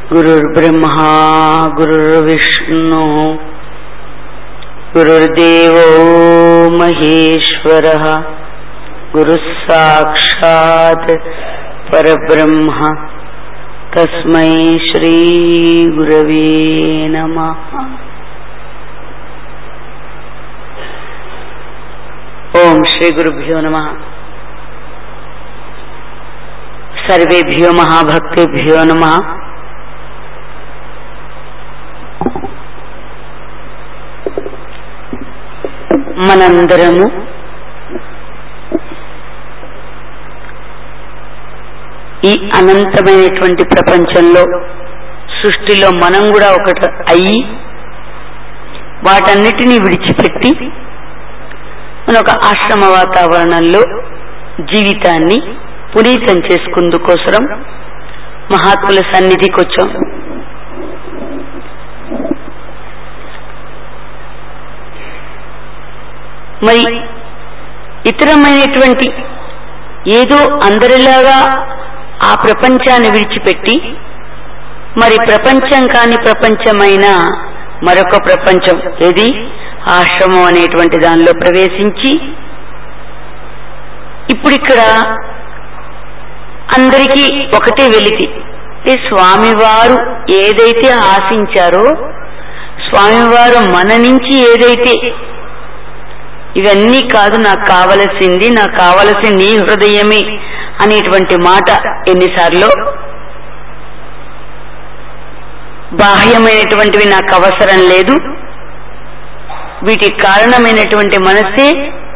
गुरुर्ब्रह्मा गुरुर्विष्णु गुरुर्देवो महेश्वरः गुरुः साक्षात् परब्रह्म तस्मै श्रीगुरवे नमः ఓం శ్రీ గురుభ్యో నమ సర్వేభ్యో మహాభక్తిభ్యో నమ మనందరము ఈ అనంతమైనటువంటి ప్రపంచంలో సృష్టిలో మనం కూడా ఒకటి అయ్యి వాటన్నిటినీ విడిచిపెట్టి మన ఒక ఆశ్రమ వాతావరణంలో జీవితాన్ని పునీతం చేసుకుందుకోసరం మహాత్ముల సన్నిధికి వచ్చాం మరి ఇతరమైనటువంటి ఏదో అందరిలాగా ఆ ప్రపంచాన్ని విడిచిపెట్టి మరి ప్రపంచం కాని ప్రపంచమైన మరొక ప్రపంచం ఏది ఆశ్రమం అనేటువంటి దానిలో ప్రవేశించి ఇప్పుడు ఇక్కడ అందరికీ ఒకటే వెలితి అంటే స్వామివారు ఏదైతే ఆశించారో స్వామివారు మన నుంచి ఏదైతే ఇవన్నీ కాదు నాకు కావలసింది నాకు కావలసింది నీ హృదయమే అనేటువంటి మాట ఎన్నిసార్లు బాహ్యమైనటువంటివి నాకు అవసరం లేదు వీటికి కారణమైనటువంటి మనస్సే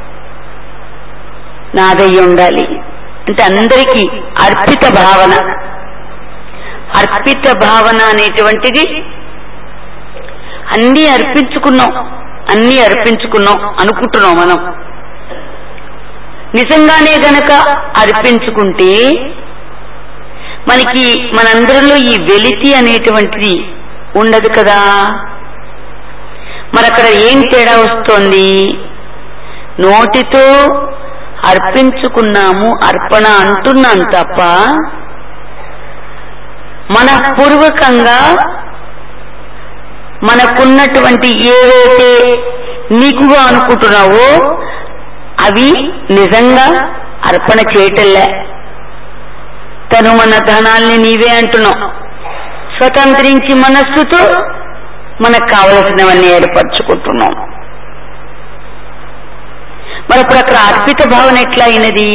నాదై ఉండాలి అంటే అందరికీ అర్పిత భావన అర్పిత భావన అనేటువంటిది అన్నీ అర్పించుకున్నాం అన్నీ అర్పించుకున్నాం అనుకుంటున్నాం మనం నిజంగానే గనక అర్పించుకుంటే మనకి మనందరిలో ఈ వెలితి అనేటువంటిది ఉండదు కదా మరి అక్కడ ఏం తేడా వస్తోంది నోటితో అర్పించుకున్నాము అర్పణ అంటున్నాం తప్ప మన పూర్వకంగా మనకున్నటువంటి ఏవైతే నీకుగా అనుకుంటున్నావో అవి నిజంగా అర్పణ చేయటంలే తను మన ధనాల్ని నీవే అంటున్నావు స్వతంత్రించి మనస్సుతో మనకు కావలసినవన్నీ ఏర్పరచుకుంటున్నాం మరి ఇప్పుడు అక్కడ అర్పిత భావన ఎట్లా అయినది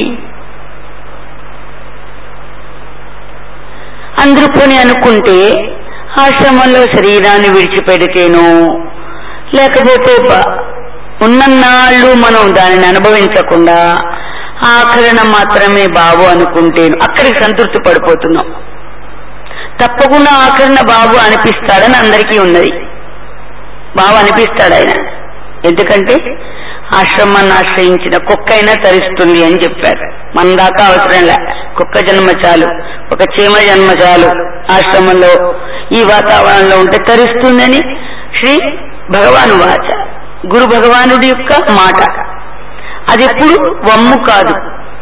అందరూ పోని అనుకుంటే ఆశ్రమంలో శరీరాన్ని విడిచిపెడితేను లేకపోతే ఉన్నన్నాళ్ళు మనం దానిని అనుభవించకుండా ఆఖరణ మాత్రమే బాబు అనుకుంటేను అక్కడికి సంతృప్తి పడిపోతున్నాం తప్పకుండా ఆఖరణ బాబు అనిపిస్తాడని అందరికీ ఉన్నది బాబు అనిపిస్తాడు ఆయన ఎందుకంటే ఆశ్రమాన్ని ఆశ్రయించిన కుక్క అయినా తరిస్తుంది అని చెప్పారు మన దాకా అవసరం లే కుక్క జన్మ చాలు ఒక చీమ జన్మ చాలు ఆశ్రమంలో ఈ వాతావరణంలో ఉంటే తరిస్తుందని శ్రీ భగవాను వాచ గురు భగవానుడి యొక్క మాట అది ఎప్పుడు వమ్ము కాదు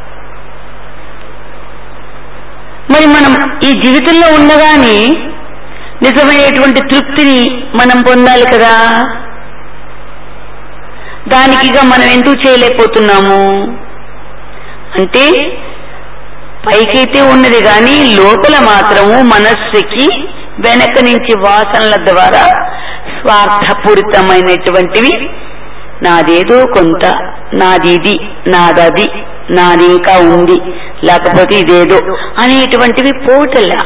మరి మనం ఈ జీవితంలో ఉండగానే నిజమైనటువంటి తృప్తిని మనం పొందాలి కదా దానికిగా మనం ఎందుకు చేయలేకపోతున్నాము అంటే పైకైతే ఉన్నది కానీ లోపల మాత్రము మనస్సుకి వెనక నుంచి వాసనల ద్వారా స్వార్థపూరితమైనటువంటివి నాదేదో కొంత నాది ఇది నాదది నాది ఇంకా ఉంది లేకపోతే ఇదేదో అనేటువంటివి పోవటల్లా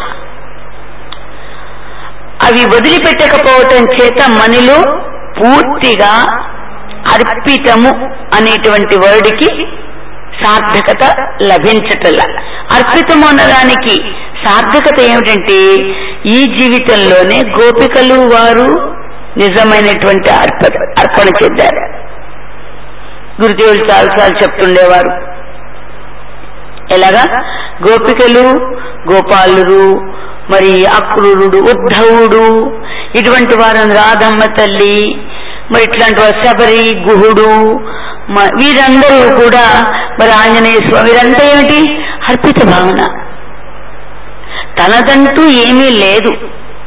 అవి వదిలిపెట్టకపోవటం చేత మనలో పూర్తిగా అర్పితము అనేటువంటి వర్డ్కి సార్థకత లభించటల్లా అర్పితము అన్నదానికి సార్థకత ఏమిటంటే ఈ జీవితంలోనే గోపికలు వారు నిజమైనటువంటి అర్ప అర్పణ చెందారు గురుదేవులు చాలాసార్లు చెప్తుండేవారు ఎలాగా గోపికలు గోపాలుడు మరి అక్రూరుడు ఉద్ధవుడు ఇటువంటి వారు రాధమ్మ తల్లి మరి ఇట్లాంటి వారు శబరి గుహుడు మ- వీరందరూ కూడా మరి ఆంజనేయ స్వామి వీరంతా ఏమిటి అర్పిత భావన తనదంటూ ఏమీ లేదు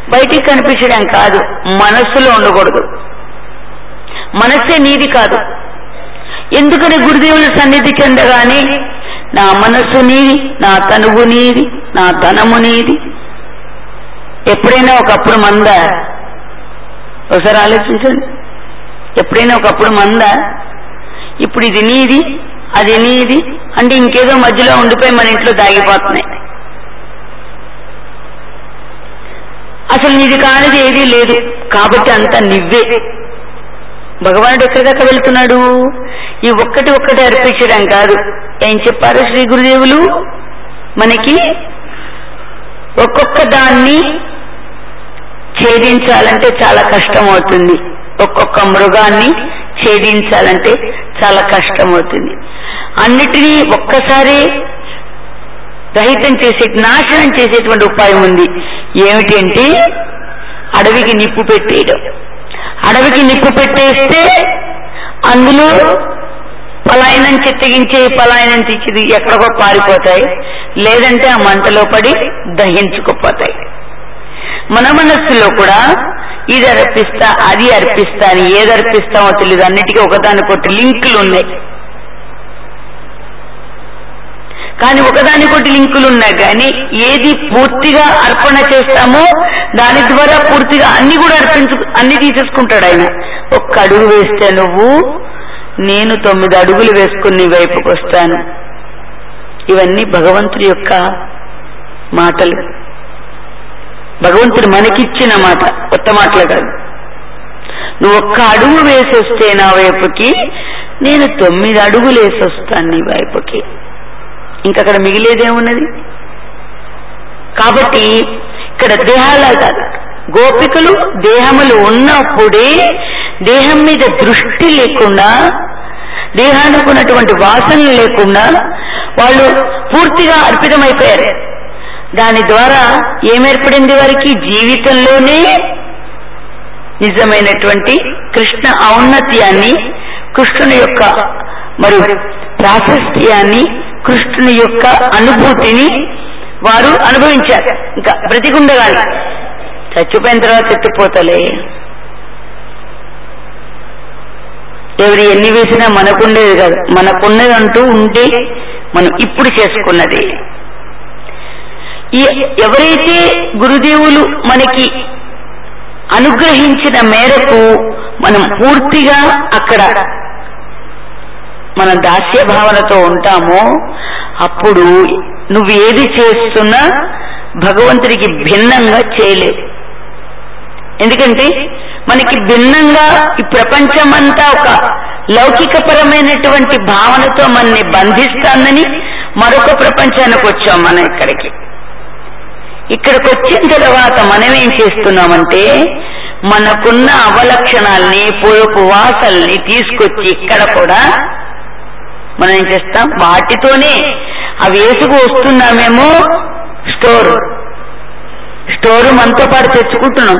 బయటికి కనిపించడం కాదు మనస్సులో ఉండకూడదు మనస్సే నీది కాదు ఎందుకని గురుదేవుల సన్నిధి చెందగానే నా మనస్సు నీది నా తనువు నీది నా ధనము నీది ఎప్పుడైనా ఒకప్పుడు మంద ఒకసారి ఆలోచించండి ఎప్పుడైనా ఒకప్పుడు మంద ఇప్పుడు ఇది నీది అది నీది అంటే ఇంకేదో మధ్యలో ఉండిపోయి మన ఇంట్లో దాగిపోతున్నాయి అసలు నీది కానిది ఏదీ లేదు కాబట్టి అంతా నివ్వే భగవానుడు ఎక్కడి దాకా వెళ్తున్నాడు ఈ ఒక్కటి ఒక్కటి అర్పించడం కాదు ఏం చెప్పారు శ్రీ గురుదేవులు మనకి ఒక్కొక్క దాన్ని ఛేదించాలంటే చాలా కష్టం అవుతుంది ఒక్కొక్క మృగాన్ని ఛేదించాలంటే చాలా కష్టం అవుతుంది అన్నిటినీ ఒక్కసారి రహితం చేసే నాశనం చేసేటువంటి ఉపాయం ఉంది ఏమిటంటే అడవికి నిప్పు పెట్టేయడం అడవికి నిప్పు పెట్టేస్తే అందులో పలాయనం చిత్తగించే పలాయనం తెచ్చి ఎక్కడికో పారిపోతాయి లేదంటే ఆ మంటలో పడి దహించుకుపోతాయి మన మనస్సులో కూడా ఇది అర్పిస్తా అది అర్పిస్తా అని ఏది అర్పిస్తామో తెలియదు అన్నిటికీ ఒకదానికొకటి లింకులు ఉన్నాయి కానీ ఒకదానికొకటి లింకులు ఉన్నాయి కానీ ఏది పూర్తిగా అర్పణ చేస్తామో దాని ద్వారా పూర్తిగా అన్ని కూడా అర్పించు అన్ని తీసేసుకుంటాడు ఆయన ఒక్క అడుగు వేస్తే నువ్వు నేను తొమ్మిది అడుగులు వేసుకుని నీ వైపుకు వస్తాను ఇవన్నీ భగవంతుడి యొక్క మాటలు భగవంతుడు మనకిచ్చిన మాట కొత్త మాటలు కాదు నువ్వు ఒక్క అడుగు వేసొస్తే నా వైపుకి నేను తొమ్మిది అడుగులు వేసొస్తాను నీ వైపుకి ఇంకక్కడ మిగిలేదేమున్నది కాబట్టి ఇక్కడ దేహాల కాదు గోపికలు దేహములు ఉన్నప్పుడే దేహం మీద దృష్టి లేకుండా దేహానికి ఉన్నటువంటి వాసనలు లేకుండా వాళ్ళు పూర్తిగా అర్పితమైపోయారు దాని ద్వారా ఏమేర్పడింది వారికి జీవితంలోనే నిజమైనటువంటి కృష్ణ ఔన్నత్యాన్ని కృష్ణుని యొక్క మరి ప్రాశస్త్యాన్ని కృష్ణుని యొక్క అనుభూతిని వారు అనుభవించారు ఇంకా బ్రతికుండగాలి చచ్చిపోయిన తర్వాత ఎత్తిపోతలే ఎవరు ఎన్ని వేసినా మనకుండేది కాదు మనకున్నది అంటూ ఉంటే మనం ఇప్పుడు చేసుకున్నది ఈ ఎవరైతే గురుదేవులు మనకి అనుగ్రహించిన మేరకు మనం పూర్తిగా అక్కడ మన దాస్య భావనతో ఉంటామో అప్పుడు నువ్వు ఏది చేస్తున్నా భగవంతుడికి భిన్నంగా చేయలేదు ఎందుకంటే మనకి భిన్నంగా ఈ ప్రపంచమంతా ఒక లౌకికపరమైనటువంటి భావనతో మనని బంధిస్తానని మరొక ప్రపంచానికి వచ్చాం మనం ఇక్కడికి ఇక్కడికి వచ్చిన తర్వాత మనం ఏం చేస్తున్నామంటే మనకున్న అవలక్షణాల్ని పూర్వపు వాసల్ని తీసుకొచ్చి ఇక్కడ కూడా మనం ఏం చేస్తాం వాటితోనే అవి వేసుకు వస్తున్నామేమో స్టోర్ స్టోరు మనతో పాటు తెచ్చుకుంటున్నాం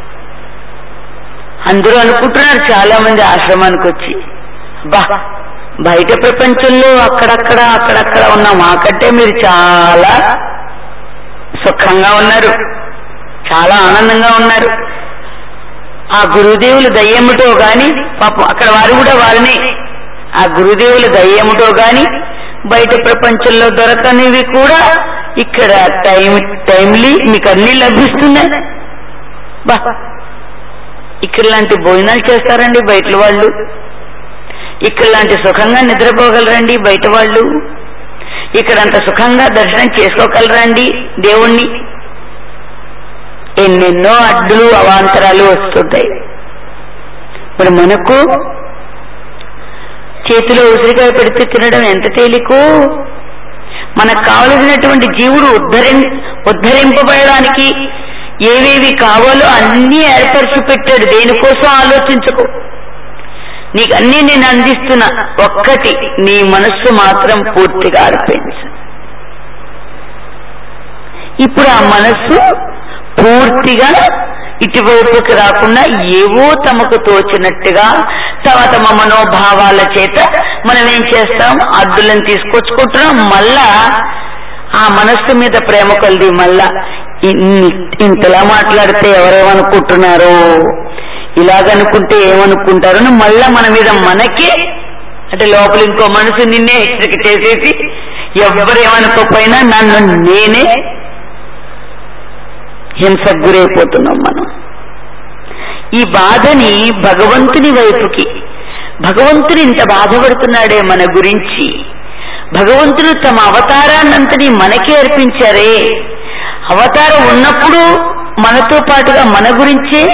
అందరూ అనుకుంటున్నారు చాలా మంది ఆశ్రమానికి వచ్చి బా బయట ప్రపంచంలో అక్కడక్కడ అక్కడక్కడ ఉన్న మాకంటే మీరు చాలా సుఖంగా ఉన్నారు చాలా ఆనందంగా ఉన్నారు ఆ గురుదేవులు దయ్యముటో గాని పాపం అక్కడ వారు కూడా వారిని ఆ గురుదేవుల దయ్యముటో గాని బయట ప్రపంచంలో దొరకనివి కూడా ఇక్కడ టైం టైమ్లీ మీకు అన్ని లభిస్తున్నాయి బా ఇక్కడ లాంటి భోజనాలు చేస్తారండి బయట వాళ్ళు ఇక్కడ లాంటి సుఖంగా నిద్రపోగలరండి బయట వాళ్ళు ఇక్కడ అంత సుఖంగా దర్శనం చేసుకోగలరండి దేవుణ్ణి ఎన్నెన్నో అడ్డులు అవాంతరాలు వస్తుంటాయి మరి మనకు చేతిలో ఉసిరికాయ పెడితే తినడం ఎంత తేలికో మనకు కావలసినటువంటి జీవుడు ఉద్ధరి ఉద్ధరింపబడడానికి ఏవేవి కావాలో అన్నీ ఏర్పరిచి పెట్టాడు దేనికోసం ఆలోచించకు నీకు అన్నీ నేను అందిస్తున్నా ఒక్కటి నీ మనస్సు మాత్రం పూర్తిగా అర్పించు ఇప్పుడు ఆ మనస్సు పూర్తిగా ఇటువైపుకి రాకుండా ఏవో తమకు తోచినట్టుగా తమ తమ మనోభావాల చేత మనం ఏం చేస్తాం అద్దులను తీసుకొచ్చుకుంటున్నాం మళ్ళా ఆ మనస్సు మీద ప్రేమ కొలిది మళ్ళా ఇన్ని- ఇంతలా మాట్లాడితే ఎవరేమనుకుంటున్నారో ఇలాగనుకుంటే ఏమనుకుంటారో అని మళ్ళా మన మీద మనకే అంటే లోపల ఇంకో మనసు నిన్నే హెచ్చరిక చేసేసి ఎవరేమనుకోకపోయినా నన్ను నేనే హింసకు గురైపోతున్నాం మనం ఈ బాధని భగవంతుని వైపుకి భగవంతుడు ఇంత బాధపడుతున్నాడే మన గురించి భగవంతుడు తమ అవతారాన్నంతని మనకే అర్పించారే అవతారం ఉన్నప్పుడు మనతో పాటుగా మన గురించే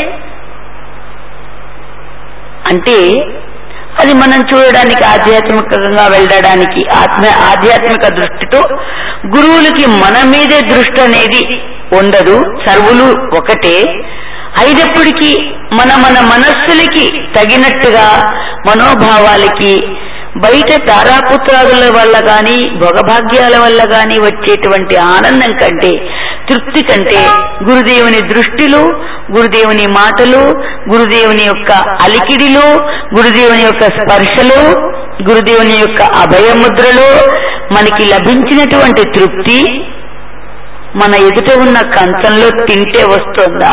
అంటే అది మనం చూడడానికి ఆధ్యాత్మికంగా వెళ్ళడానికి ఆత్మ ఆధ్యాత్మిక దృష్టితో గురువులకి మన మీదే దృష్టి అనేది ఉండదు సర్వులు ఒకటే అయినప్పటికీ మన మన మనస్సులకి తగినట్టుగా మనోభావాలకి బయట తారాపుత్రాదుల వల్ల కానీ భోగభాగ్యాల వల్ల కానీ వచ్చేటువంటి ఆనందం కంటే తృప్తి కంటే గురుదేవుని దృష్టిలో గురుదేవుని మాటలు గురుదేవుని యొక్క అలికిడిలో గురుదేవుని యొక్క స్పర్శలో గురుదేవుని యొక్క అభయముద్రలో మనకి లభించినటువంటి తృప్తి మన ఎదుట ఉన్న కంచంలో తింటే వస్తుందా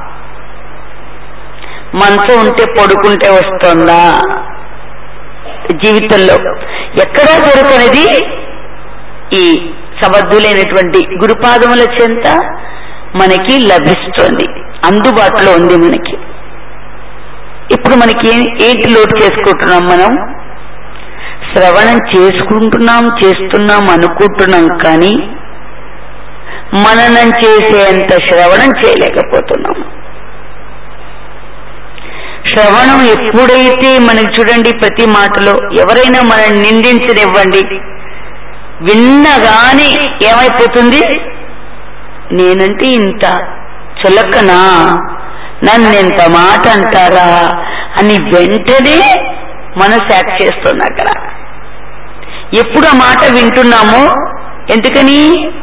మనసు ఉంటే పడుకుంటే వస్తుందా జీవితంలో ఎక్కడా దొరకనిది ఈ సమర్థులైనటువంటి గురుపాదముల చెంత మనకి లభిస్తుంది అందుబాటులో ఉంది మనకి ఇప్పుడు మనకి ఏ- ఏంటి లోటు చేసుకుంటున్నాం మనం శ్రవణం చేసుకుంటున్నాం చేస్తున్నాం అనుకుంటున్నాం కానీ మననం చేసేంత శ్రవణం చేయలేకపోతున్నాం శ్రవణం ఎప్పుడైతే మనకి చూడండి ప్రతి మాటలో ఎవరైనా మనల్ని నిందించనివ్వండి విన్నగాని ఏమైపోతుంది నేనంటే ఇంత చులకనా నన్ను ఇంత మాట అంటారా అని వెంటనే మనసు యాక్ట్ చేస్తుంది అక్కడ ఎప్పుడు ఆ మాట వింటున్నామో ఎందుకని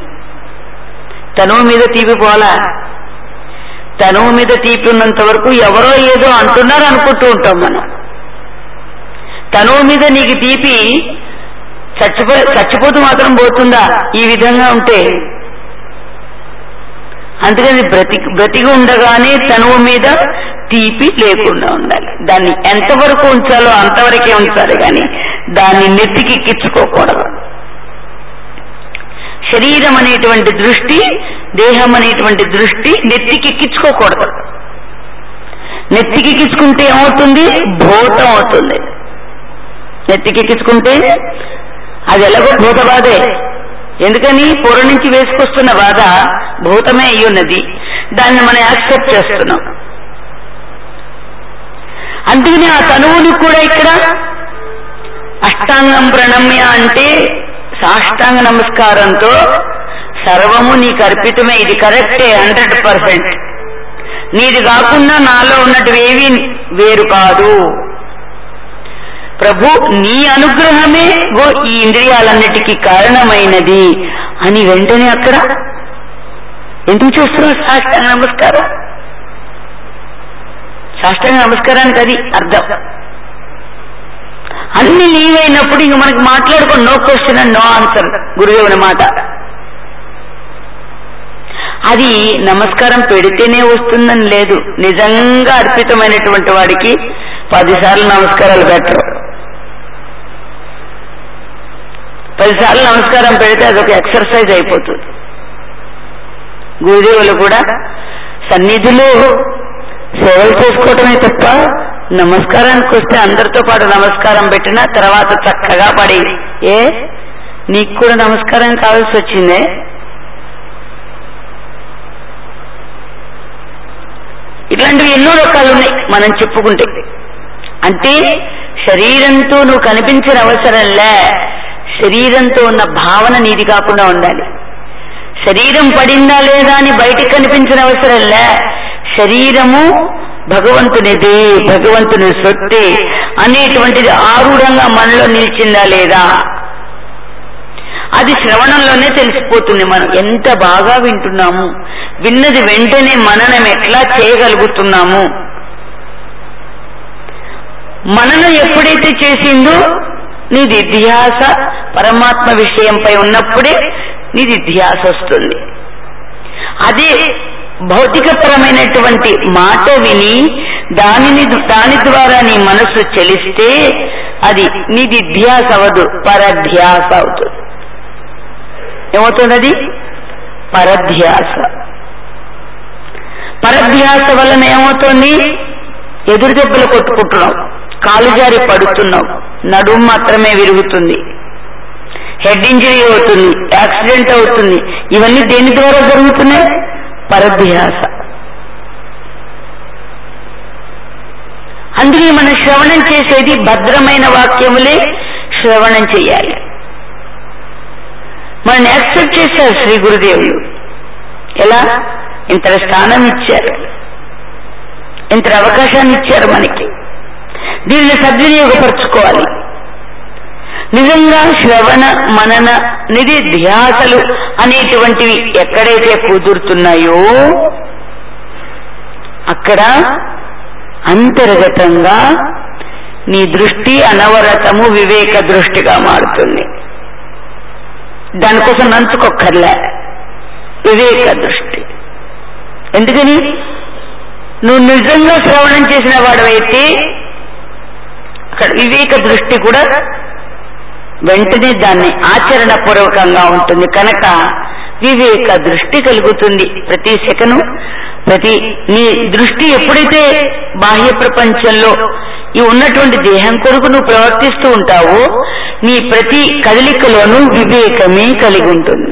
తనువు మీద తీపి పోలా తనువు మీద తీపి ఉన్నంత వరకు ఎవరో ఏదో అంటున్నారు అనుకుంటూ ఉంటాం మనం తనువు మీద నీకు తీపి చచ్చిపో చచ్చిపోతూ మాత్రం పోతుందా ఈ విధంగా ఉంటే అందుకని బ్రతికి బ్రతికి ఉండగానే తనువు మీద తీపి లేకుండా ఉండాలి దాన్ని ఎంతవరకు ఉంచాలో అంతవరకే ఉంచాలి కానీ దాన్ని నెత్తికి ఎక్కించుకోకూడదు శరీరం అనేటువంటి దృష్టి దేహం అనేటువంటి దృష్టి నెత్తికి ఎక్కించుకోకూడదు నెత్తికి ఎక్కించుకుంటే ఏమవుతుంది భూతం అవుతుంది నెత్తికి ఎక్కించుకుంటే అది ఎలాగో భూత బాధే ఎందుకని పూర్వం నుంచి వేసుకొస్తున్న బాధ భూతమే అయి ఉన్నది దాన్ని మనం యాక్సెప్ట్ చేస్తున్నాం అందుకని ఆ తనువుని కూడా ఇక్కడ అష్టాంగం ప్రణమ్య అంటే సాష్టాంగ నమస్కారంతో సర్వము నీకు అర్పితమే ఇది కరెక్టే హండ్రెడ్ పర్సెంట్ నీది కాకుండా నాలో ఉన్నటివి ఏవి వేరు కాదు ప్రభు నీ అనుగ్రహమే గో ఈ ఇంద్రియాలన్నిటికీ కారణమైనది అని వెంటనే అక్కడ ఎందుకు చేస్తున్నావు సాష్టాంగ నమస్కారం సాష్టాంగ నమస్కారానికి అది అర్థం అన్ని నీవైనప్పుడు ఇంక మనకి మాట్లాడుకో no question and no answer గురుదేవుని మాట అది నమస్కారం పెడితేనే వస్తుందని లేదు నిజంగా అర్పితమైనటువంటి వాడికి పదిసార్లు నమస్కారాలు పెట్టరు పదిసార్లు నమస్కారం పెడితే అదొక ఎక్సర్సైజ్ అయిపోతుంది గురుదేవులు కూడా సన్నిధిలో సేవలు చేసుకోవటమే తప్ప నమస్కారానికి వస్తే అందరితో పాటు నమస్కారం పెట్టినా తర్వాత చక్కగా పడి ఏ నీకు కూడా నమస్కారం కావాల్సి వచ్చిందే ఇట్లాంటివి ఎన్నో రకాలు ఉన్నాయి మనం చెప్పుకుంటే అంటే శరీరంతో నువ్వు కనిపించిన అవసరంలే శరీరంతో ఉన్న భావన నీది కాకుండా ఉండాలి శరీరం పడిందా లేదా అని బయటికి కనిపించిన అవసరంలే శరీరము భగవంతునిది భగవంతుని సొత్తే అనేటువంటిది ఆరూఢంగా మనలో నిలిచిందా లేదా అది శ్రవణంలోనే తెలిసిపోతుంది మనం ఎంత బాగా వింటున్నాము విన్నది వెంటనే మననం ఎట్లా చేయగలుగుతున్నాము మననం ఎప్పుడైతే చేసిందో నీది ధ్యాస పరమాత్మ విషయంపై ఉన్నప్పుడే నీది ధ్యాస వస్తుంది అదే భౌతికపరమైనటువంటి మాట విని దానిని దాని ద్వారా నీ మనస్సు చెలిస్తే అది నీది ధ్యాస అవదు పరధ్యాస అవుతుంది ఏమవుతుంది అది పరధ్యాస పరధ్యాస వలన ఏమవుతుంది ఎదురు దెబ్బలు కొట్టుకుంటున్నావు కాలు జారి పడుతున్నావు నడుము మాత్రమే విరుగుతుంది హెడ్ ఇంజరీ అవుతుంది యాక్సిడెంట్ అవుతుంది ఇవన్నీ దేని ద్వారా జరుగుతున్నాయి పరధ్యాస అందుకే మనం శ్రవణం చేసేది భద్రమైన వాక్యములే శ్రవణం చేయాలి మనల్ని యాక్సెప్ట్ చేశారు శ్రీ గురుదేవులు ఎలా ఇంత స్థానం ఇచ్చారు ఇంత అవకాశాన్ని ఇచ్చారు మనకి దీనిని సద్వినియోగపరచుకోవాలి నిజంగా శ్రవణ మనన నిధి ధ్యాసలు అనేటువంటివి ఎక్కడైతే కుదురుతున్నాయో అక్కడ అంతర్గతంగా నీ దృష్టి అనవరతము వివేక దృష్టిగా మారుతుంది దానికోసం నంచుకోక్కర్లే వివేక దృష్టి ఎందుకని నువ్వు నిజంగా శ్రవణం చేసిన వాడవైతే అక్కడ వివేక దృష్టి కూడా వెంటనే దాన్ని ఆచరణ పూర్వకంగా ఉంటుంది కనుక వివేక దృష్టి కలుగుతుంది ప్రతి సెకను ప్రతి నీ దృష్టి ఎప్పుడైతే బాహ్య ప్రపంచంలో ఈ ఉన్నటువంటి దేహం కొరకు నువ్వు ప్రవర్తిస్తూ ఉంటావో నీ ప్రతి కదలికలోనూ వివేకమే కలిగి ఉంటుంది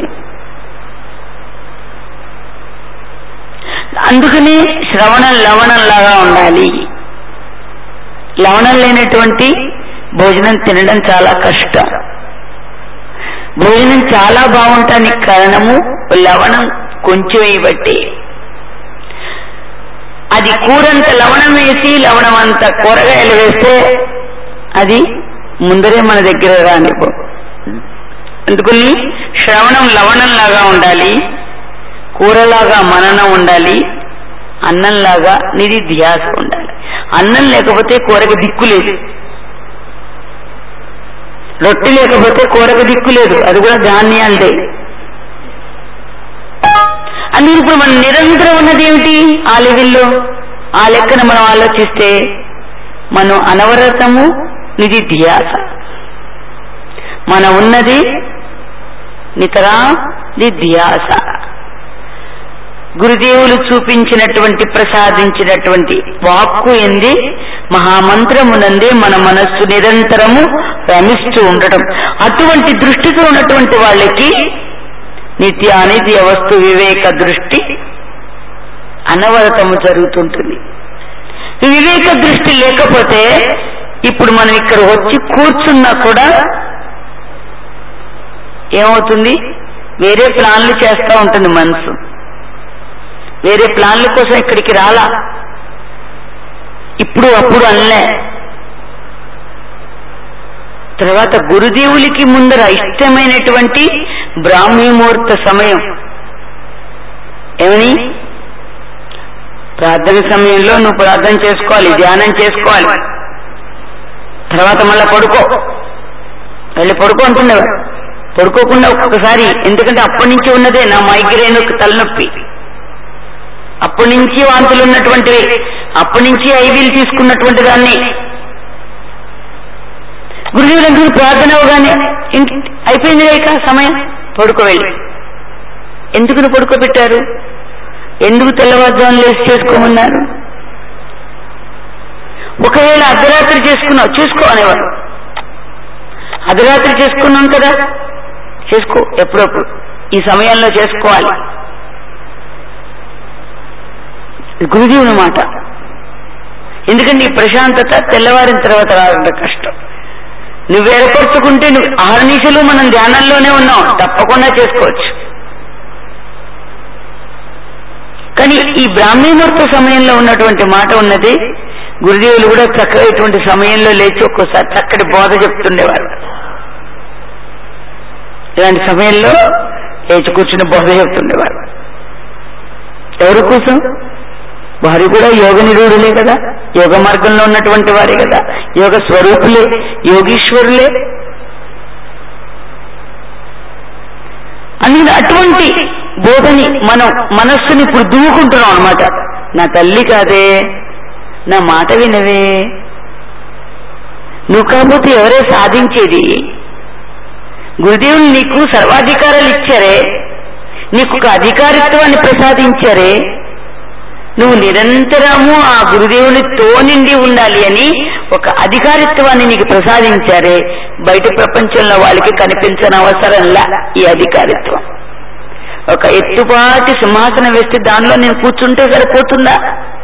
అందుకని శ్రవణం లవణంలాగా ఉండాలి లవణం లేనటువంటి భోజనం తినడం చాలా కష్టం భోజనం చాలా బాగుంటానికి కారణము లవణం కొంచెం వేయబట్టి అది కూరంత లవణం వేసి లవణం అంత కూరగాయలు వేస్తే అది ముందరే మన దగ్గర రానిపో అందుకని శ్రవణం లవణంలాగా ఉండాలి కూరలాగా మననం ఉండాలి అన్నంలాగా నిధి ధ్యాస ఉండాలి అన్నం లేకపోతే కూరకు దిక్కు లేదు రొట్టె లేకపోతే కూరకు దిక్కు లేదు అది కూడా ధాన్యాలదే అని ఇప్పుడు మనం నిరంతరం ఉన్నది ఏమిటి ఆ లెవెల్లో ఆ లెక్కన మనం ఆలోచిస్తే మనం అనవరతము నిధి ధ్యాస మన ఉన్నది నితరా ధ్యాస గురుదేవులు చూపించినటువంటి ప్రసాదించినటువంటి వాక్కు ఎంది మహామంత్రమునందే మన మనస్సు నిరంతరము రమిస్తూ ఉండటం అటువంటి దృష్టితో ఉన్నటువంటి వాళ్ళకి నిత్య అనిత్య వస్తు వివేక దృష్టి అనవరతము జరుగుతుంటుంది ఈ వివేక దృష్టి లేకపోతే ఇప్పుడు మనం ఇక్కడ వచ్చి కూర్చున్నా కూడా ఏమవుతుంది వేరే ప్లాన్లు చేస్తూ ఉంటుంది మనసు వేరే ప్లాన్ల కోసం ఇక్కడికి రాలా ఇప్పుడు అప్పుడు అనలే తర్వాత గురుదేవులకి ముందర ఇష్టమైనటువంటి బ్రాహ్మీ ముహూర్త సమయం ఏమని ప్రార్థన సమయంలో నువ్వు ప్రార్థన చేసుకోవాలి ధ్యానం చేసుకోవాలి తర్వాత మళ్ళా పడుకో వెళ్ళి పడుకో అంటుండేవాడు పడుకోకుండా ఒక్కొక్కసారి ఎందుకంటే అప్పటి నుంచి ఉన్నదే నా మైగ్రేన్ తలనొప్పి అప్పటి నుంచి వాంతులు ఉన్నటువంటివి అప్పటి నుంచి ఐవీలు తీసుకున్నటువంటి దాన్ని గురుదేవులందరూ ప్రార్థన అవగానే ఇంటి అయిపోయింది లేక సమయం పడుకో వెళ్ళి ఎందుకు నువ్వు పడుకోబెట్టారు ఎందుకు తెల్లవారుజామున లేచి చేసుకోమన్నారు ఒకవేళ అర్ధరాత్రి చేసుకున్నావు చేసుకో అనేవాడు అర్ధరాత్రి చేసుకున్నాం కదా చేసుకో ఎప్పుడప్పుడు ఈ సమయంలో చేసుకోవాలి గురుదేవుని మాట ఎందుకంటే ఈ ప్రశాంతత తెల్లవారిన తర్వాత రావడం కష్టం నువ్వు ఏర్పరచుకుంటే నువ్వు ఆరు నిమిషాలు మనం ధ్యానంలోనే ఉన్నాం తప్పకుండా చేసుకోవచ్చు కానీ ఈ బ్రాహ్మీముహూర్త సమయంలో ఉన్నటువంటి మాట ఉన్నది గురుదేవులు కూడా చక్కగా ఇటువంటి సమయంలో లేచి ఒక్కోసారి చక్కటి బోధ చెప్తుండేవారు ఇలాంటి సమయంలో లేచి కూర్చుని బోధ చెప్తుండేవారు ఎవరి కోసం వారు కూడా యోగ నిరూఢులే కదా యోగ మార్గంలో ఉన్నటువంటి వారే కదా యోగ స్వరూపులే యోగీశ్వరులే అని అటువంటి బోధని మనం మనస్సుని ఇప్పుడు దువ్వుకుంటున్నాం అనమాట నా తల్లి కాదే నా మాట వినవే నువ్వు కాకపోతే ఎవరే సాధించేది గురుదేవులు నీకు సర్వాధికారాలు ఇచ్చారే నీకు ఒక అధికారిత్వాన్ని ప్రసాదించారే నువ్వు నిరంతరము ఆ గురుదేవునితో నిండి ఉండాలి అని ఒక అధికారిత్వాన్ని నీకు ప్రసాదించారే బయట ప్రపంచంలో వాళ్ళకి కనిపించని అవసరంలా ఈ అధికారిత్వం ఒక ఎత్తుపాటి సింహాసనం వేస్తే దానిలో నేను కూర్చుంటే సరిపోతుందా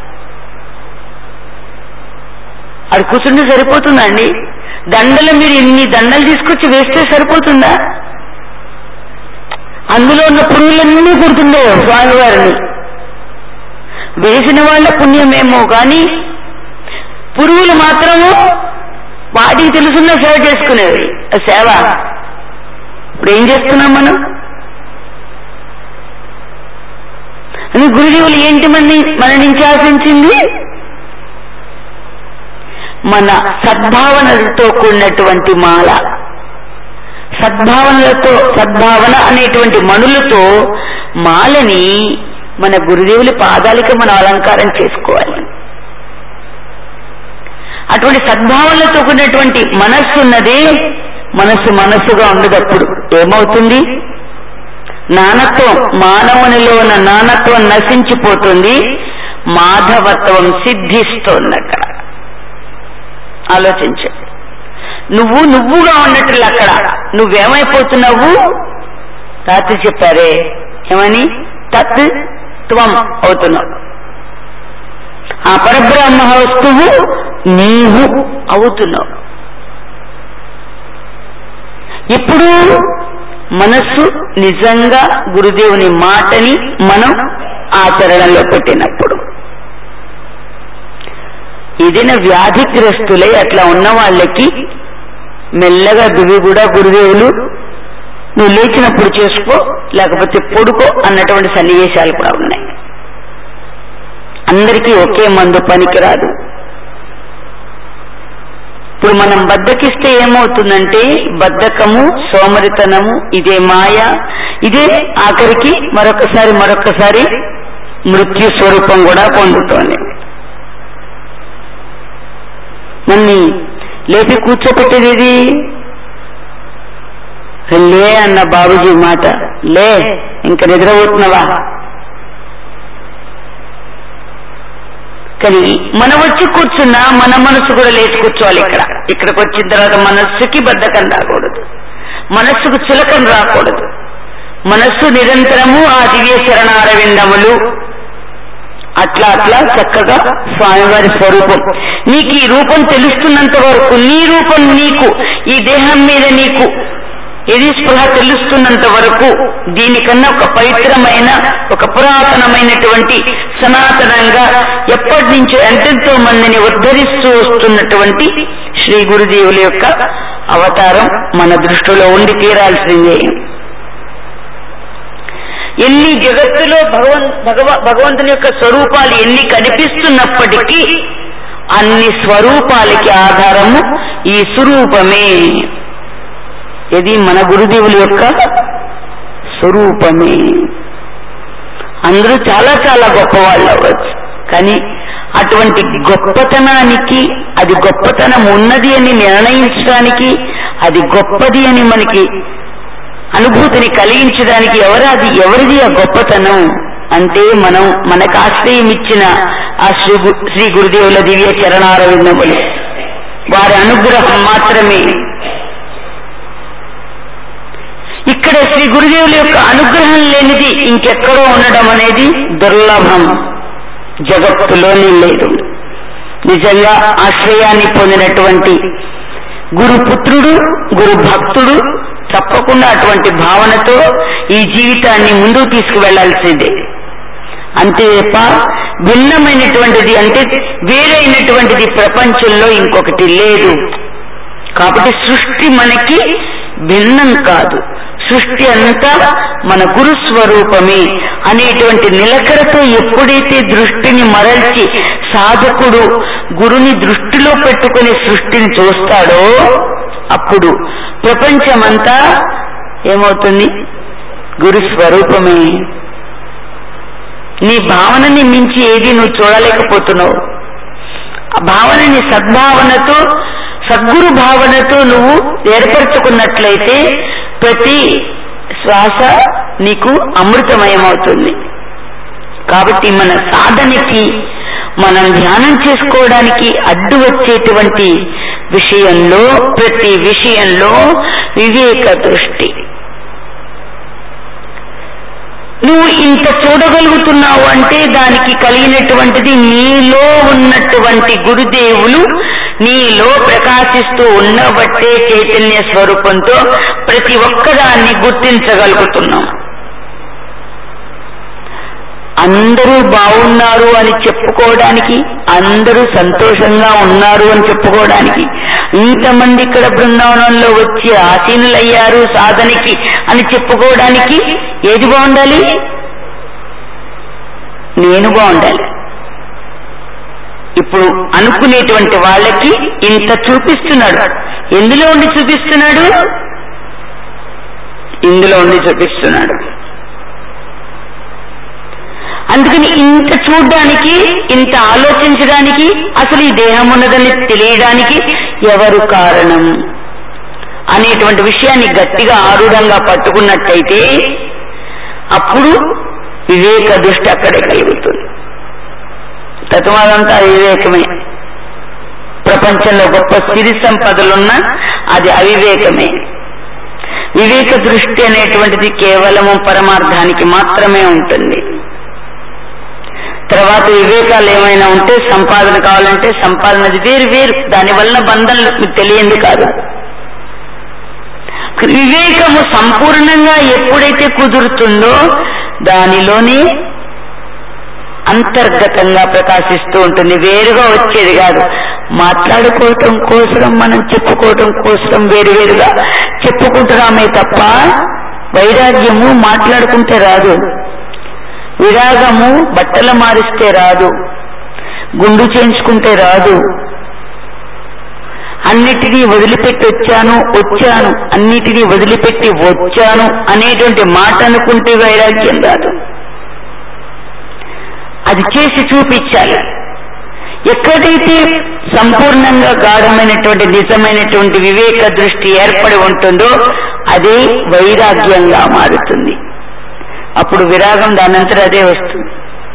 అది కూర్చుంటే సరిపోతుందా అండి దండలు మీరు ఇన్ని దండలు తీసుకొచ్చి వేస్తే సరిపోతుందా అందులో ఉన్న పురుగులన్నీ గుర్తుండే స్వామివారిని వేసిన వాళ్ళ పుణ్యమేమో కానీ పురుగులు మాత్రము వాటికి తెలుసున్న సేవ చేసుకునేవి ఆ సేవ ఇప్పుడు ఏం చేస్తున్నాం మనం అని గురుదేవులు ఏంటి మన మన నుంచి ఆశించింది మన సద్భావనలతో కూడినటువంటి మాల సద్భావనలతో సద్భావన అనేటువంటి మణులతో మాలని మన గురుదేవుల పాదాలకి మనం అలంకారం చేసుకోవాలి అటువంటి సద్భావనలతో కూడినటువంటి మనస్సు ఉన్నది మనస్సు మనస్సుగా ఉండదప్పుడు ఏమవుతుంది నానత్వం మానవునిలో ఉన్న నానత్వం నశించిపోతుంది మాధవత్వం సిద్ధిస్తోంది అక్కడ ఆలోచించండి నువ్వు నువ్వుగా ఉన్నట్లు అక్కడ నువ్వేమైపోతున్నావు రాత్రి చెప్పారే ఏమని తత్ త్వం అవుతున్నావు ఆ పరబ్రహ్మ వస్తువు నీవు అవుతున్నావు ఇప్పుడు మనస్సు నిజంగా గురుదేవుని మాటని మనం ఆచరణలో పెట్టినప్పుడు ఏదైనా వ్యాధిగ్రస్తులై అట్లా ఉన్న వాళ్ళకి మెల్లగా దివి కూడా గురుదేవులు నువ్వు లేచినప్పుడు చేసుకో లేకపోతే పొడుకో అన్నటువంటి సన్నివేశాలు కూడా ఉన్నాయి అందరికీ ఒకే మందు పనికిరాదు ఇప్పుడు మనం బద్దకిస్తే ఏమవుతుందంటే బద్ధకము సోమరితనము ఇదే మాయ ఇదే ఆఖరికి మరొకసారి మరొకసారి మృత్యు స్వరూపం కూడా పొందుతోంది నన్ను లేపి కూర్చోపెట్టేది ఇది లే అన్న బాబుజీ మాట లే ఇంక నిద్రపోతున్నావా కానీ మనం వచ్చి కూర్చున్నా మన మనసు కూడా లేచి కూర్చోవాలి ఇక్కడ ఇక్కడికి వచ్చిన తర్వాత మనస్సుకి బద్ధకం రాకూడదు మనస్సుకు చులకం రాకూడదు మనస్సు నిరంతరము ఆ దివ్య శరణారవిందములు అట్లా అట్లా చక్కగా స్వామివారి స్వరూపం నీకు ఈ రూపం తెలుస్తున్నంత వరకు నీ రూపం నీకు ఈ దేహం మీద నీకు ఇది స్పృహ తెలుస్తున్నంత వరకు దీనికన్నా ఒక పవిత్రమైన ఒక పురాతనమైనటువంటి సనాతనంగా ఎప్పటి నుంచో ఎంతెంతో మందిని ఉద్ధరిస్తూ వస్తున్నటువంటి శ్రీ గురుదేవుల యొక్క అవతారం మన దృష్టిలో ఉండి తీరాల్సిందే ఎన్ని జగత్తులో భగవన్ భగవ భగవంతుని యొక్క స్వరూపాలు ఎన్ని కనిపిస్తున్నప్పటికీ అన్ని స్వరూపాలకి ఆధారము ఈ స్వరూపమే ఇది మన గురుదేవుల యొక్క స్వరూపమే అందరూ చాలా చాలా గొప్పవాళ్ళు అవ్వచ్చు కానీ అటువంటి గొప్పతనానికి అది గొప్పతనం ఉన్నది అని నిర్ణయించడానికి అది గొప్పది అని మనకి అనుభూతిని కలిగించడానికి ఎవరది ఎవరిది ఆ గొప్పతనం అంటే మనం మనకు ఆశ్రయం ఇచ్చిన ఆ శ్రీ గు- శ్రీ గురుదేవుల దివ్య చరణారవిందములు వారి అనుగ్రహం మాత్రమే ఇక్కడ శ్రీ గురుదేవుల యొక్క అనుగ్రహం లేనిది ఇంకెక్కడో ఉండడం అనేది దుర్లభం జగత్తులోనే లేదు నిజంగా ఆశ్రయాన్ని పొందినటువంటి గురుపుత్రుడు గురు భక్తుడు తప్పకుండా అటువంటి భావనతో ఈ జీవితాన్ని ముందుకు తీసుకువెళ్లాల్సిందే అంతే తప్ప భిన్నమైనటువంటిది అంటే వేరైనటువంటిది ప్రపంచంలో ఇంకొకటి లేదు కాబట్టి సృష్టి మనకి భిన్నం కాదు సృష్టి అంతా మన గురు స్వరూపమే అనేటువంటి నిలకడతో ఎప్పుడైతే దృష్టిని మరల్చి సాధకుడు గురుని దృష్టిలో పెట్టుకుని సృష్టిని చూస్తాడో అప్పుడు ప్రపంచమంతా ఏమవుతుంది గురు స్వరూపమే నీ భావనని మించి ఏది నువ్వు చూడలేకపోతున్నావు ఆ భావనని సద్భావనతో సద్గురు భావనతో నువ్వు ఏర్పరచుకున్నట్లయితే ప్రతి శ్వాస నీకు అమృతమయమవుతుంది కాబట్టి మన సాధనకి మనం ధ్యానం చేసుకోవడానికి అడ్డు వచ్చేటువంటి విషయంలో ప్రతి విషయంలో వివేక దృష్టి నువ్వు ఇంత చూడగలుగుతున్నావు అంటే దానికి కలిగినటువంటిది నీలో ఉన్నటువంటి గురుదేవులు నీలో ప్రకాశిస్తూ ఉన్నబట్టే చైతన్య స్వరూపంతో ప్రతి ఒక్కదాన్ని గుర్తించగలుగుతున్నాం అందరూ బాగున్నారు అని చెప్పుకోవడానికి అందరూ సంతోషంగా ఉన్నారు అని చెప్పుకోవడానికి ఇంతమంది ఇక్కడ బృందావనంలో వచ్చి ఆసీనులయ్యారు సాధనకి అని చెప్పుకోవడానికి ఏది బాగుండాలి నేను బాగుండాలి ఇప్పుడు అనుకునేటువంటి వాళ్ళకి ఇంత చూపిస్తున్నాడు ఎందులో ఉండి చూపిస్తున్నాడు ఇందులో ఉండి చూపిస్తున్నాడు అందుకని ఇంత చూడ్డానికి ఇంత ఆలోచించడానికి అసలు ఈ దేహం ఉన్నదని తెలియడానికి ఎవరు కారణం అనేటువంటి విషయాన్ని గట్టిగా ఆరూఢంగా పట్టుకున్నట్టయితే అప్పుడు వివేక దృష్టి అక్కడే కలుగుతుంది తత్వాదంతా వివేకమే ప్రపంచంలో గొప్ప సిరి సంపదలున్నా అది అవివేకమే వివేక దృష్టి అనేటువంటిది కేవలము పరమార్థానికి మాత్రమే ఉంటుంది తర్వాత వివేకాలు ఏమైనా ఉంటే సంపాదన కావాలంటే సంపాదనది వేరు వేరు దాని వలన బంధనలు మీకు తెలియంది కాదు వివేకము సంపూర్ణంగా ఎప్పుడైతే కుదురుతుందో దానిలోనే అంతర్గతంగా ప్రకాశిస్తూ ఉంటుంది వేరుగా వచ్చేది కాదు మాట్లాడుకోవటం కోసం మనం చెప్పుకోవటం కోసం వేరువేరుగా చెప్పుకుంటున్నామే తప్ప వైరాగ్యము మాట్లాడుకుంటే రాదు విరాగము బట్టలు మారిస్తే రాదు గుండు చేయించుకుంటే రాదు అన్నిటినీ వదిలిపెట్టి వచ్చాను వచ్చాను అన్నిటినీ వదిలిపెట్టి వచ్చాను అనేటువంటి మాట అనుకుంటే వైరాగ్యం రాదు అది చేసి చూపించాలి ఎక్కడైతే సంపూర్ణంగా గాఢమైనటువంటి నిజమైనటువంటి వివేక దృష్టి ఏర్పడి ఉంటుందో అదే వైరాగ్యంగా మారుతుంది అప్పుడు విరాగం దానంతట అదే వస్తుంది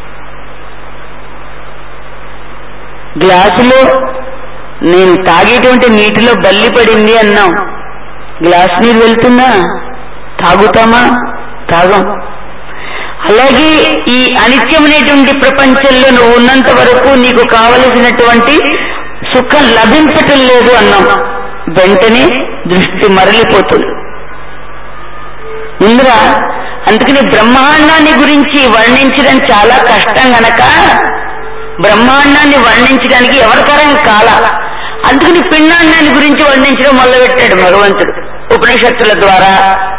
గ్లాసులో నేను తాగేటువంటి నీటిలో బల్లి పడింది అన్నాం గ్లాస్ నీరు వెళ్తుందా తాగుతామా తాగం అలాగే ఈ అనిత్యమైనటువంటి ప్రపంచంలో నువ్వు ఉన్నంత వరకు నీకు కావలసినటువంటి సుఖం లభించటం లేదు అన్నాం వెంటనే దృష్టి మరలిపోతుంది ఇంద్ర అందుకని బ్రహ్మాండాన్ని గురించి వర్ణించడం చాలా కష్టం గనక బ్రహ్మాండాన్ని వర్ణించడానికి ఎవరికరం కాల అందుకని పిండాండాన్ని గురించి వర్ణించడం మొదలుపెట్టాడు భగవంతుడు ఉపనిషత్తుల ద్వారా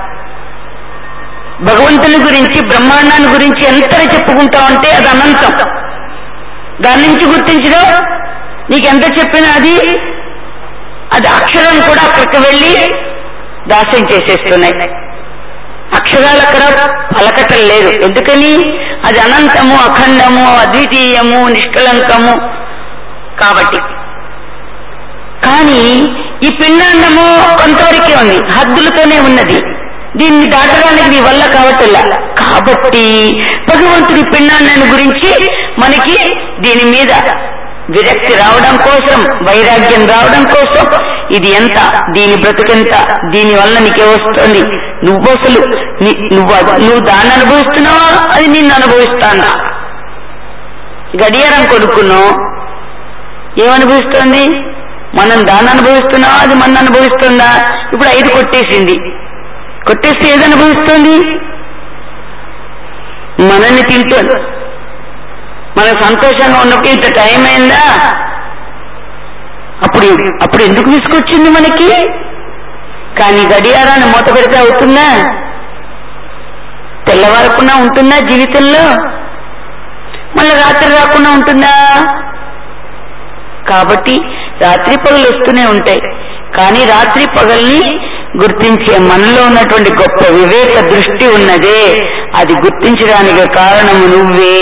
భగవంతుని గురించి బ్రహ్మాండాన్ని గురించి ఎంత చెప్పుకుంటావంటే అది అనంతం దాని నుంచి గుర్తించడం నీకెంత చెప్పినా అది అది అక్షరం కూడా అక్కడికి వెళ్ళి దాస్యం చేసేస్తున్నాయి అక్షరాలు అక్కడ పలకటం లేదు ఎందుకని అది అనంతము అఖండము అద్వితీయము నిష్కలంకము కాబట్టి కానీ ఈ పిండాండము కొంతవరకే ఉంది హద్దులతోనే ఉన్నది దీన్ని దాటడానికి నీ వల్ల కావట్లా కాబట్టి భగవంతుడి పిండాండాన్ని గురించి మనకి దీని మీద విరక్తి రావడం కోసం వైరాగ్యం రావడం కోసం ఇది ఎంత దీని బ్రతుకెంత దీని వల్ల నీకే వస్తుంది నువ్వు అసలు నీ- నువ్వు అది- నువ్వు దాన్ని అనుభవిస్తున్నావా అది నిన్ను అనుభవిస్తానా గడియారం కొనుక్కున్నావు ఏమనుభవిస్తోంది మనం దాన్ని అనుభవిస్తున్నావా అది మన అనుభవిస్తుందా ఇప్పుడు ఐదు కొట్టేసింది కొట్టేస్తే ఏది అనుభవిస్తుంది మనల్ని తింటుంది మనం సంతోషంగా ఉన్నప్పుడు ఇంత టైం అయిందా అప్పుడు అప్పుడు ఎందుకు తీసుకొచ్చింది మనకి కానీ గడియారాన్ని మూత పెడితే అవుతుందా తెల్లవారకుండా ఉంటుందా జీవితంలో మళ్ళీ రాత్రి రాకుండా ఉంటుందా కాబట్టి రాత్రి పగలు వస్తూనే ఉంటాయి కానీ రాత్రి పగల్ని గుర్తించే మనలో ఉన్నటువంటి గొప్ప వివేక దృష్టి ఉన్నదే అది గుర్తించడానికి కారణము నువ్వే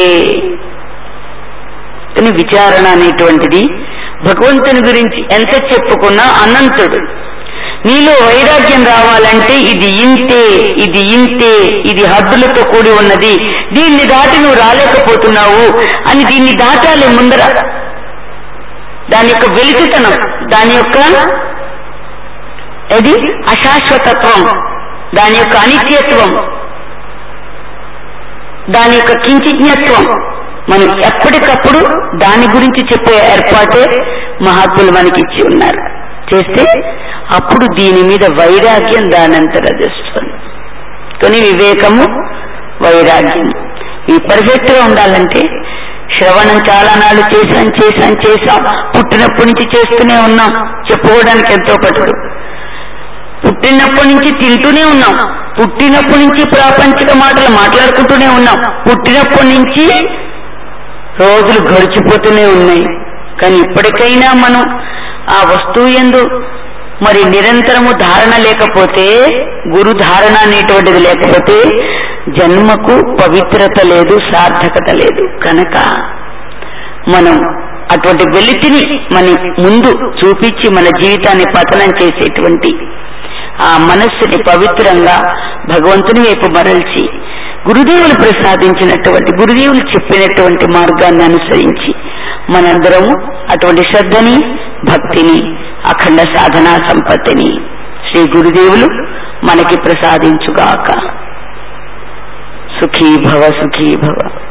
అని విచారణ అనేటువంటిది భగవంతుని గురించి ఎంత చెప్పుకున్నా అనంతుడు నీలో వైరాగ్యం రావాలంటే ఇది ఇంతే ఇది ఇంతే ఇది హద్దులతో కూడి ఉన్నది దీన్ని దాటి నువ్వు రాలేకపోతున్నావు అని దీన్ని దాటాలి ముందర దాని యొక్క వెలికితనం దాని యొక్క అది అశాశ్వతత్వం దాని యొక్క అనిత్యత్వం దాని యొక్క కించిజ్ఞత్వం మనం ఎప్పటికప్పుడు దాని గురించి చెప్పే ఏర్పాటే మహాత్ములు మనకి ఇచ్చి ఉన్నారు చేస్తే అప్పుడు దీని మీద వైరాగ్యం దానంతర చేస్తుంది కానీ వివేకము వైరాగ్యం ఈ పర్ఫెక్ట్ గా ఉండాలంటే శ్రవణం చాలా నాళ్ళు చేశాం చేశాం చేశాం పుట్టినప్పటి నుంచి చేస్తూనే ఉన్నాం చెప్పుకోవడానికి ఎంతో పట్టుడు పుట్టినప్పటి నుంచి తింటూనే ఉన్నాం పుట్టినప్పటి నుంచి ప్రాపంచిక మాటలు మాట్లాడుకుంటూనే ఉన్నాం పుట్టినప్పటి నుంచి రోజులు గడిచిపోతూనే ఉన్నాయి కానీ ఇప్పటికైనా మనం ఆ వస్తువు ఎందు మరి నిరంతరము ధారణ లేకపోతే గురు ధారణ అనేటువంటిది లేకపోతే జన్మకు పవిత్రత లేదు సార్థకత లేదు కనుక మనం అటువంటి వెలితిని మన ముందు చూపించి మన జీవితాన్ని పతనం చేసేటువంటి ఆ మనస్సుని పవిత్రంగా భగవంతుని వైపు మరల్చి గురుదేవులు ప్రసాదించినటువంటి గురుదేవులు చెప్పినటువంటి మార్గాన్ని అనుసరించి మనందరము అటువంటి శ్రద్ధని భక్తిని అఖండ సాధనా సంపత్తిని శ్రీ గురుదేవులు మనకి ప్రసాదించుగాక సుఖీ భవ సుఖీ భవ